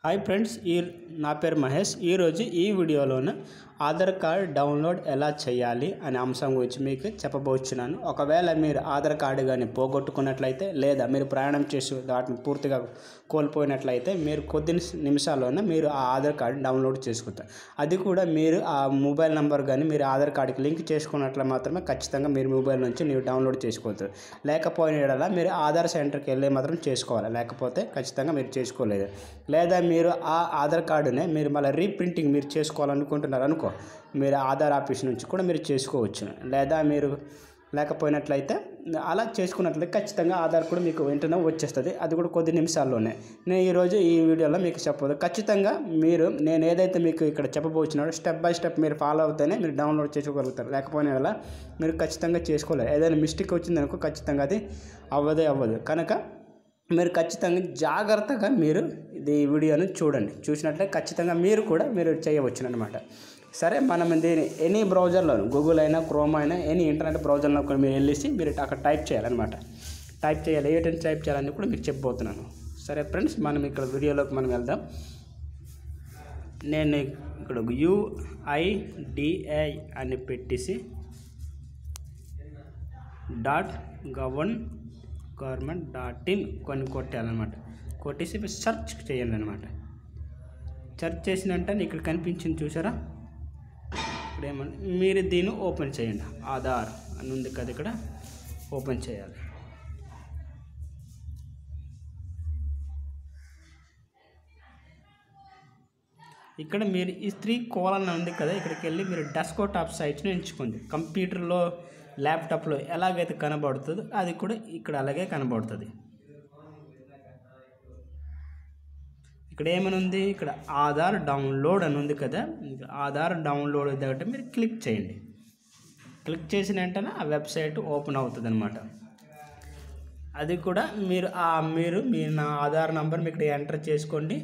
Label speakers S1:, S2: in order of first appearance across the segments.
S1: hi friends ఈ నా పేరు మహేష్ ఈరోజు ఈ వీడియోలోన ఆధార్ కార్డ్ డౌన్లోడ్ ఎలా చేయాలి అనే అంశం గురించి మీకు చెప్పబోతున్నాను ఒకవేళ మీరు ఆధార్ కార్డు కానీ పోగొట్టుకున్నట్లయితే లేదా మీరు ప్రయాణం చేసి వాటిని పూర్తిగా కోల్పోయినట్లయితే మీరు కొద్ది నిమిష- నిమిషాల్లోనే మీరు ఆ ఆధార్ కార్డు డౌన్లోడ్ చేసుకుంటారు అది కూడా మీరు ఆ మొబైల్ నెంబర్ కానీ మీరు ఆధార్ కార్డుకి లింక్ చేసుకున్నట్లు మాత్రమే ఖచ్చితంగా మీరు మొబైల్ నుంచి మీరు డౌన్లోడ్ చేసుకోవచ్చు లేకపోయిన యెడల మీరు ఆధార్ సెంటర్కి వెళ్ళి మాత్రం చేసుకోవాలి లేకపోతే ఖచ్చితంగా మీరు చేసుకోలేదు లేదా మీరు ఆ ఆధార్ కార్డునే మీరు మళ్ళీ రీప్రింటింగ్ మీరు చేసుకోవాలనుకుంటున్నారు అనుకో మీరు ఆధార్ ఆఫీస్ నుంచి కూడా మీరు చేసుకోవచ్చు లేదా మీరు లేకపోయినట్లయితే అలా చేసుకున్నట్లయితే ఖచ్చితంగా ఆధార్ కూడా మీకు వెంటనే వచ్చేస్తుంది అది కూడా కొద్ది నిమిషాల్లోనే నేను ఈరోజు ఈ వీడియోలో మీకు చెప్పదు ఖచ్చితంగా మీరు నేను ఏదైతే మీకు ఇక్కడ చెప్పబోతున్నాడో స్టెప్ బై స్టెప్ మీరు ఫాలో అవుతేనే మీరు డౌన్లోడ్ చేసుకోగలుగుతారు లేకపోయిన వల్ల మీరు ఖచ్చితంగా చేసుకోలేరు ఏదైనా మిస్టేక్ వచ్చిందనుకో ఖచ్చితంగా అది అవ్వదే అవ్వదు కనుక మీరు ఖచ్చితంగా జాగ్రత్తగా మీరు ఇది ఈ వీడియోని చూడండి చూసినట్లయితే ఖచ్చితంగా మీరు కూడా మీరు చేయవచ్చు అనమాట సరే మనం దీని ఎనీ బ్రౌజర్లో గూగుల్ అయినా క్రోమ్ అయినా ఎనీ ఇంటర్నెట్ బ్రౌజర్లో కూడా మీరు వెళ్ళేసి మీరు అక్కడ టైప్ చేయాలన్నమాట టైప్ చేయాలి ఏంటంటే టైప్ చేయాలని కూడా మీకు చెప్పబోతున్నాను సరే ఫ్రెండ్స్ మనం ఇక్కడ వీడియోలోకి మనం వెళ్దాం నేను ఇక్కడ యుఐడిఐ అని పెట్టేసి dot govern government dot in కొన్ని కొట్టాలన్నమాట కొట్టేసి మీరు సెర్చ్ చేయండి అనమాట సెర్చ్ చేసిన వెంటనే ఇక్కడ కనిపించింది చూసారా ఇక్కడ ఏమన్నా మీరు దీన్ని ఓపెన్ చేయండి ఆధార్ అని ఉంది కదా ఇక్కడ ఓపెన్ చేయాలి ఇక్కడ మీరు ఈ త్రీ కోలన్ ఉంది కదా ఇక్కడికి వెళ్ళి మీరు డెస్క్టాప్ సైట్స్ని ఎంచుకోండి కంప్యూటర్లో ల్యాప్టాప్లో ఎలాగైతే కనబడుతుందో అది కూడా ఇక్కడ అలాగే కనబడుతుంది ఇక్కడ ఏమని ఉంది ఇక్కడ ఆధార్ డౌన్లోడ్ అని ఉంది కదా ఇంకా ఆధార్ డౌన్లోడ్ దగ్గర మీరు క్లిక్ చేయండి క్లిక్ చేసిన వెంటనే ఆ వెబ్సైట్ ఓపెన్ అవుతుంది అనమాట అది కూడా మీరు ఆ మీరు మీ నా ఆధార్ నంబర్ మీకు ఇక్కడ ఎంటర్ చేసుకోండి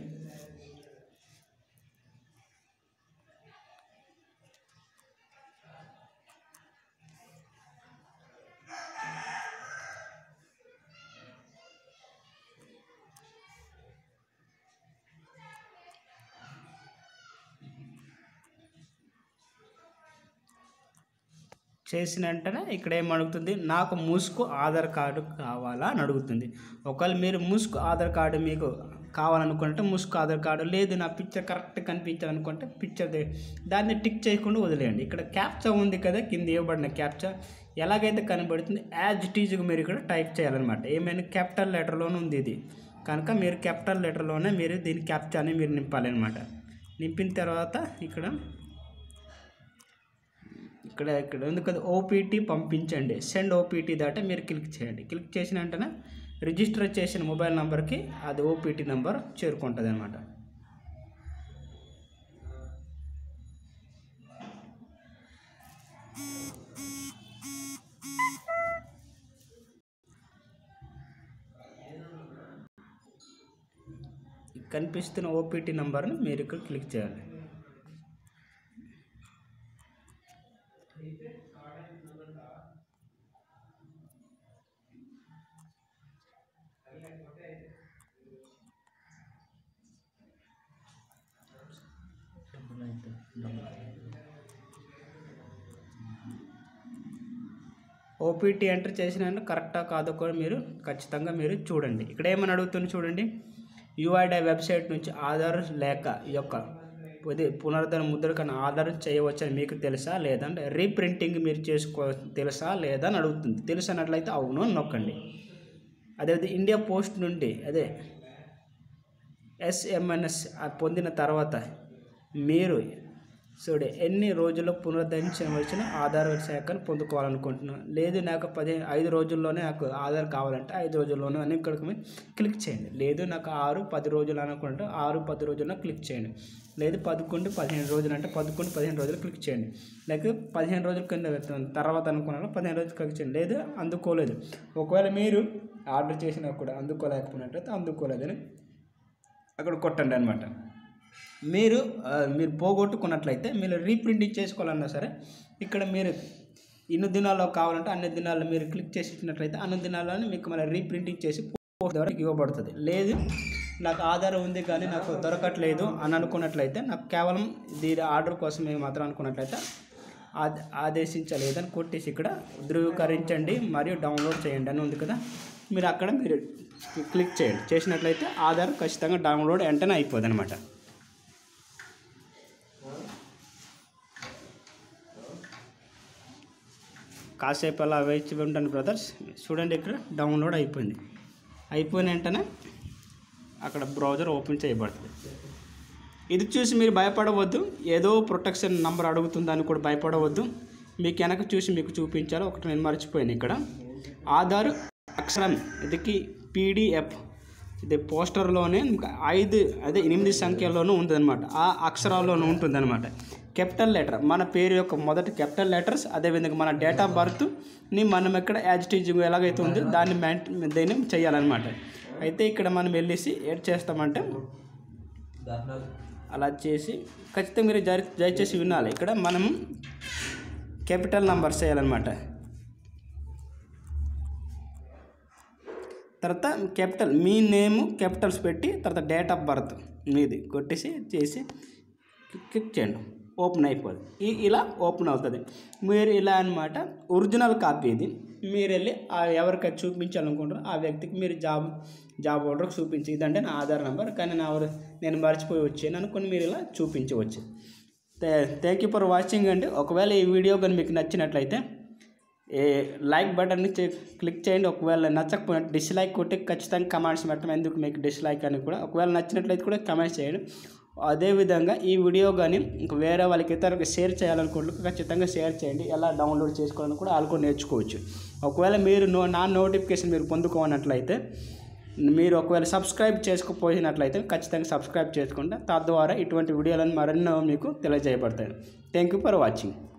S1: చేసిన వెంటనే ఇక్కడ ఏం అడుగుతుంది నాకు ముసుగు ఆధార్ కార్డు కావాలా అని అడుగుతుంది ఒకవేళ మీరు ముసుగు ఆధార్ కార్డు మీకు కావాలనుకుంటే ముసుగు ఆధార్ కార్డు లేదు నా పిక్చర్ కరెక్ట్ కనిపించాలనుకుంటే పిక్చర్ దే- దాన్ని టిక్ చేయకుండా వదిలేయండి ఇక్కడ క్యాప్చా ఉంది కదా కింద ఇవ్వబడిన క్యాప్చా ఎలాగైతే కనబడుతుంది యాజ్ ఇట్ ఈజ్గా మీరు ఇక్కడ టైప్ చేయాలన్నమాట ఏమైనా క్యాపిటల్ లెటర్లోనే ఉంది ఇది కనుక మీరు క్యాపిటల్ లెటర్లోనే మీరు దీని క్యాప్చాని మీరు నింపాలన్నమాట నింపిన తర్వాత ఇక్కడ ఇక్కడ ఇక్కడ ఉంది కదా ఓపీటీ పంపించండి సెండ్ ఓపీటీ దాట మీరు క్లిక్ చేయండి క్లిక్ చేసిన వెంటనే రిజిస్టర్ చేసిన మొబైల్ నెంబర్కి అది ఓపీటీ నెంబర్ చేరుకుంటుంది అనమాట కనిపిస్తున్న ఓపీటీ నెంబర్ని మీరు ఇక్కడ క్లిక్ చేయాలి ఓపీటీ ఎంటర్ చేసిన కరెక్టా కాదో కూడా మీరు ఖచ్చితంగా మీరు చూడండి ఇక్కడ ఏమని అడుగుతుంది చూడండి యూఐడి వెబ్సైట్ నుంచి ఆధార్ లేక ఈ యొక్క ఇది పునరుద్ధరణ ముద్రకన్నా ఆధార్ చేయవచ్చని మీకు తెలుసా లేదంటే రీప్రింటింగ్ మీరు చేసుకో తెలుసా లేదా అని అడుగుతుంది తెలుసు అన్నట్లయితే అవును అని నొక్కండి అదే ఇండియా పోస్ట్ నుండి అదే ఎస్ఎంఎన్ఎస్ పొందిన తర్వాత మీరు చూడే ఎన్ని రోజుల్లో పునరుద్ధరించవలసిన ఆధార్ శాఖను పొందుకోవాలనుకుంటున్నాను లేదు నాకు పది ఐదు రోజుల్లోనే నాకు ఆధార్ కావాలంటే ఐదు రోజుల్లోనే అని ఇక్కడికి మీరు క్లిక్ చేయండి లేదు నాకు ఆరు పది రోజులు అనుకుంటే ఆరు పది రోజుల్లో క్లిక్ చేయండి లేదు పదకొండు పదిహేను రోజులు అంటే పదకొండు పదిహేను రోజులు క్లిక్ చేయండి లేక పదిహేను రోజుల కింద పెడుతున్నాను తర్వాత అనుకున్నాను పదిహేను రోజులు క్లిక్ చేయండి లేదు అందుకోలేదు ఒకవేళ మీరు ఆర్డర్ చేసినా కూడా అందుకోలేకపోయినట్లయితే అందుకోలేదని అక్కడ కొట్టండి అనమాట మీరు ఆ, మీరు పోగొట్టుకున్నట్లయితే మీరు రీప్రింటింగ్ చేసుకోవాలన్నా సరే ఇక్కడ మీరు ఇన్ని దినాల్లో కావాలంటే అన్ని దినాల్లో మీరు క్లిక్ చేసి ఇచ్చినట్లయితే అన్ని దినాల్లోనే మీకు మళ్ళీ రీప్రింటింగ్ చేసి పోస్ట్ ద్వారా మీకు ఇవ్వబడుతుంది లేదు నాకు ఆధార్ ఉంది కానీ నాకు దొరకట్లేదు అని అనుకున్నట్లయితే నాకు కేవలం దీని ఆర్డర్ కోసమే మాత్రం అనుకున్నట్లయితే ఆద ఆదేశించలేదని కొట్టేసి ఇక్కడ ధృవీకరించండి మరియు డౌన్లోడ్ చేయండి అని ఉంది కదా మీరు అక్కడ మీరు క్లిక్ చేయండి చేసినట్లయితే ఆధార్ ఖచ్చితంగా డౌన్లోడ్ వెంటనే అయిపోద్ది అనమాట కాసేపు అలా వేచి ఉంటాను బ్రదర్స్ చూడండి ఇక్కడ డౌన్లోడ్ అయిపోయింది అయిపోయిన వెంటనే అక్కడ బ్రౌజర్ ఓపెన్ చేయబడుతుంది ఇది చూసి మీరు భయపడవద్దు ఏదో ప్రొటెక్షన్ నంబర్ అడుగుతుందని కూడా భయపడవద్దు మీకు వెనక చూసి మీకు చూపించాలి ఒకటి నేను మర్చిపోయాను ఇక్కడ ఆధార్ అక్షరం ఇదికి పీడిఎఫ్ ఇది పోస్టర్లోనే ఇంకా ఐదు అదే ఎనిమిది సంఖ్యలోనూ ఉందన్నమాట ఆ అక్షరాల్లోనూ ఉంటుందన్నమాట క్యాపిటల్ లెటర్ మన పేరు యొక్క మొదటి క్యాపిటల్ లెటర్స్ అదేవిధంగా మన డేట్ ఆఫ్ బర్త్ని మనం ఎక్కడ యాజిటీజింగ్ ఎలాగైతే ఉందో దాన్ని మ్యాంట్ దీన్ని చేయాలన్నమాట అయితే ఇక్కడ మనం వెళ్ళేసి ఏడ్ చేస్తామంటే అలా చేసి ఖచ్చితంగా మీరు జరి దయచేసి వినాలి ఇక్కడ మనం క్యాపిటల్ నంబర్స్ చేయాలన్నమాట తర్వాత క్యాపిటల్ మీ నేమ్ క్యాపిటల్స్ పెట్టి తర్వాత డేట్ ఆఫ్ బర్త్ మీది కొట్టేసి చేసి క్లిక్ చేయండి ఓపెన్ అయిపోద్ది ఈ- ఇలా ఓపెన్ అవుతుంది మీరు ఇలా అనమాట ఒరిజినల్ కాపీ ఇది మీరు వెళ్ళి ఆ ఎవరికైతే చూపించాలనుకుంటారో ఆ వ్యక్తికి మీరు జాబ్ జాబ్ ఆర్డర్కి చూపించి ఇదంటే నా ఆధార్ నెంబర్ కానీ నా ఎవరు నేను మర్చిపోయి వచ్చాను అనుకుని మీరు ఇలా చూపించవచ్చు థ్యాంక్ యూ ఫర్ వాచింగ్ అండి ఒకవేళ ఈ వీడియో కానీ మీకు నచ్చినట్లయితే ఏ లైక్ బటన్ని చే- క్లిక్ చేయండి ఒకవేళ నచ్చకపోయినా డిస్లైక్ కొట్టి ఖచ్చితంగా కమెంట్స్ పెట్టడం ఎందుకు మీకు డిస్లైక్ అని కూడా ఒకవేళ నచ్చినట్లయితే కూడా కమెంట్స్ చేయండి అదేవిధంగా ఈ వీడియో కానీ ఇంక వేరే వాళ్ళకి ఇతరులకు షేర్ చేయాలనుకుంటే ఖచ్చితంగా షేర్ చేయండి ఎలా డౌన్లోడ్ చేసుకోవాలని కూడా వాళ్ళు కూడా నేర్చుకోవచ్చు ఒకవేళ మీరు నో నా నోటిఫికేషన్ మీరు పొందుకోనట్లయితే మీరు ఒకవేళ సబ్స్క్రైబ్ చేసుకోపోయినట్లయితే ఖచ్చితంగా సబ్స్క్రైబ్ చేసుకోండి తద్వారా ఇటువంటి వీడియోలను మరెన్నో మీకు తెలియజేయబడతాయి థ్యాంక్ యూ ఫర్ వాచింగ్